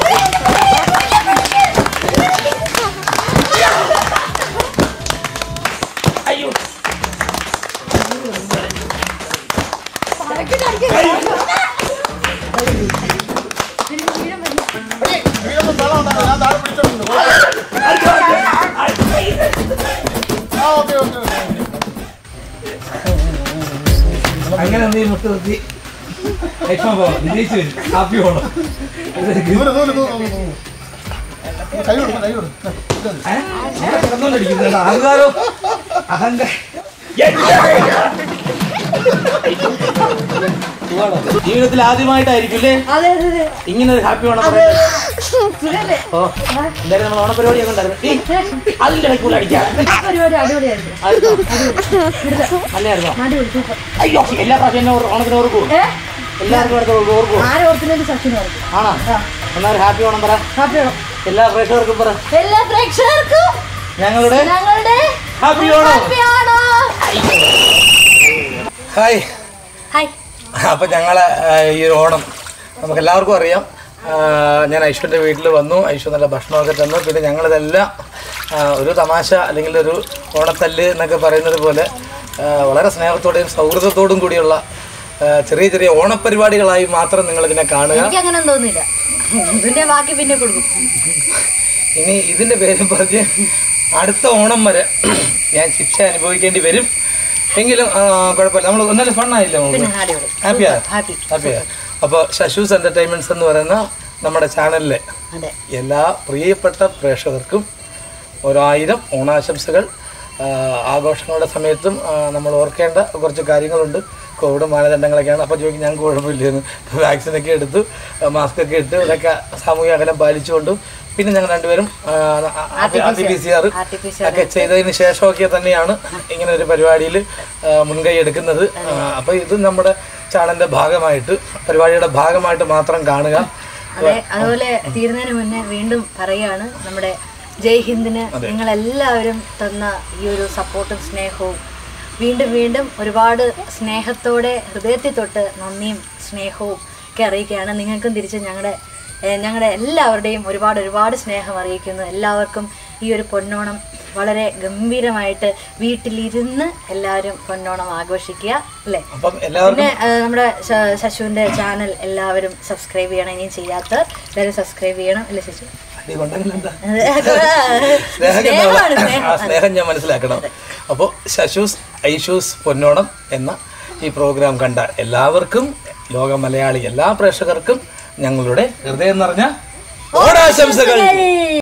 എടി, വീടൊന്നും സ്ഥലം ഉണ്ടാവില്ല. ഞാൻ താഴെ പിടിച്ചോണ്ട് ആ ഓക്കെ ഓക്കെ ഓക്കെ അങ്ങനെ നീ മുട്ട് നിർത്തി ലക്ഷ്മ പോവാം വിജയിച്ചു വരും കാപ്പി പോകണം ദൂരെ ദൂരെ ദൂരെ ദൂരെ, ദൂരെ. കൈ കൊടുക്കും കൈ കൊടുക്കും കിടന്നോണ്ടിരിക്കുന്നുണ്ട് അഹങ്കാരം അഹങ്കാരം ജീവിതത്തിൽ ആദ്യമായിട്ടായിരിക്കും അല്ലേ അതെ അതെ അതെ ഇങ്ങനെ ഒരു ഹാപ്പി ഓണം പറയുന്നത് സുഖല്ലേ ഓ എന്തായാലും നമ്മൾ ഓണപരിപാടി ഒക്കെ ഉണ്ടായിരുന്നു ഈ, അതിന്റെ ഇടയ്ക്ക് കൂടെ അടിക്കാം പരിപാടി അടിപൊളിയായിരുന്നു ആയിരുന്നോ? നല്ലതായിരുന്നോ അടിപൊളി സൂപ്പർ അയ്യോ എല്ലാ പ്രാവശ്യം എന്നെ ഓർ- ഓണത്തിന് ഓർക്കൂ ഏ എല്ലാവർക്കും അടുത്ത് ഓർക്കൂ ആരോർത്തിനും സച്ചിനും ഓർക്കും ആണോ എന്നാ ഒരു ഹാപ്പി ഓണം പറ ഹാപ്പി ഓണം എല്ലാ പ്രേക്ഷകർക്കും പറ എല്ലാ പ്രേക്ഷകർക്കും ഞങ്ങളുടെ ഞങ്ങളുടെ happy Onam happy Onam hi hi അപ്പം ഞങ്ങളെ ആ, ഈ ഒരു ഓണം നമുക്ക് എല്ലാവർക്കും അറിയാം ആ, ഞാൻ ഐശ്വര്യൻ്റെ വീട്ടിൽ വന്നു ഐശ്വര്യ നല്ല ഭക്ഷണമൊക്കെ തന്നു പിന്നെ ഞങ്ങളിതെല്ലാം ആ, ഒരു തമാശ അല്ലെങ്കിൽ ഒരു ഓണത്തല്ല് എന്നൊക്കെ പറയുന്നത് പോലെ ആ, വളരെ സ്നേഹത്തോടെയും സൗഹൃദത്തോടും കൂടിയുള്ള ആ, ചെറിയ ചെറിയ ഓണപരിപാടികളായി മാത്രം നിങ്ങളിതിനെ കാണുക എനിക്ക് അങ്ങനെ തോന്നില്ല ഇതിന്റെ ബാക്കി പിന്നെ കൊടുക്കും ഇനി ഇതിൻ്റെ പേരും പറഞ്ഞ് അടുത്ത ഓണം വരെ ഞാൻ ശിക്ഷ അനുഭവിക്കേണ്ടി വരും എങ്കിലും ആ, കുഴപ്പമില്ല നമ്മൾ ഒന്നാലും ഫണ്ണായില്ലേ നമുക്ക് അടിപൊളി ഹാപ്പിയാ ഹാപ്പി ഹാപ്പിയാ അപ്പോൾ ശശൂസ് എൻ്റർടൈൻമെൻറ്റ്സ് എന്ന് പറയുന്ന നമ്മുടെ ചാനലിലെ അതെ എല്ലാ പ്രിയപ്പെട്ട പ്രേക്ഷകർക്കും ഒരായിരം ഓണാശംസകൾ ആ, ആഘോഷങ്ങളുടെ സമയത്തും ആ, നമ്മൾ ഓർക്കേണ്ട കുറച്ച് കാര്യങ്ങളുണ്ട് കോവിഡ് മാനദണ്ഡങ്ങളൊക്കെയാണ് അപ്പോൾ ചോദിക്കും ഞങ്ങൾക്ക് കുഴപ്പമില്ലെന്ന് വാക്സിനൊക്കെ എടുത്തു മാസ്ക് ഒക്കെ ഇട്ട് ഇതൊക്കെ സാമൂഹിക അകലം പാലിച്ചുകൊണ്ടും പിന്നെ ഞങ്ങൾ രണ്ടുപേരും R T P C R ഒക്കെ ചെയ്തതിന് ശേഷമൊക്കെ തന്നെയാണ് ഇങ്ങനെ ഒരു പരിപാടിയിൽ മുൻകൈ എടുക്കുന്നത് അപ്പോൾ ഇത് നമ്മുടെ ചാനലിൻ്റെ ഭാഗമായിട്ട് പരിപാടിയുടെ ഭാഗമായിട്ട് മാത്രം കാണുക അതെ അതുപോലെ തീരുന്നതിന് മുന്നേ വീണ്ടും പറയുകയാണ് നമ്മുടെ ജയ് ഹിന്ദിന് നിങ്ങൾ എല്ലാവരും തന്ന ഈ ഒരു സപ്പോർട്ടും സ്നേഹവും വീണ്ടും വീണ്ടും ഒരുപാട് സ്നേഹത്തോടെ ഹൃദയത്തിൽ തൊട്ട് നന്ദിയും സ്നേഹവും ഒക്കെ അറിയിക്കുകയാണ് നിങ്ങൾക്കും തിരിച്ച് ഞങ്ങളുടെ ഏഹ്, ഞങ്ങളുടെ എല്ലാവരുടെയും ഒരുപാട് ഒരുപാട് സ്നേഹം അറിയിക്കുന്നു എല്ലാവർക്കും ഈ ഒരു പൊന്നോണം വളരെ ഗംഭീരമായിട്ട് വീട്ടിലിരുന്ന് എല്ലാവരും പൊന്നോണം ആഘോഷിക്കുക അല്ലേ അപ്പം എല്ലാവർക്കും പിന്നെ ആ, നമ്മുടെ ശ- ശശുവിന്റെ ചാനൽ എല്ലാവരും സബ്സ്ക്രൈബ് ചെയ്യണം ഇനിയും ചെയ്യാത്തവർ എല്ലാവരും സബ്സ്ക്രൈബ് ചെയ്യണം അല്ലേ ശശു അടി കൊണ്ടെങ്കിൽ എന്താ സ്നേഹമാണ് സ്നേഹം സ്നേഹം ആ സ്നേഹം ഞാൻ മനസ്സിലാക്കണം അപ്പോൾ ശശൂസ് ഐഷൂസ് പൊന്നോണം എന്ന ഈ പ്രോഗ്രാം കണ്ട എല്ലാവർക്കും ലോക മലയാളി എല്ലാ പ്രേക്ഷകർക്കും ഞങ്ങളുടെ ഹൃദയം നിറഞ്ഞ ഓണാശംസകൾ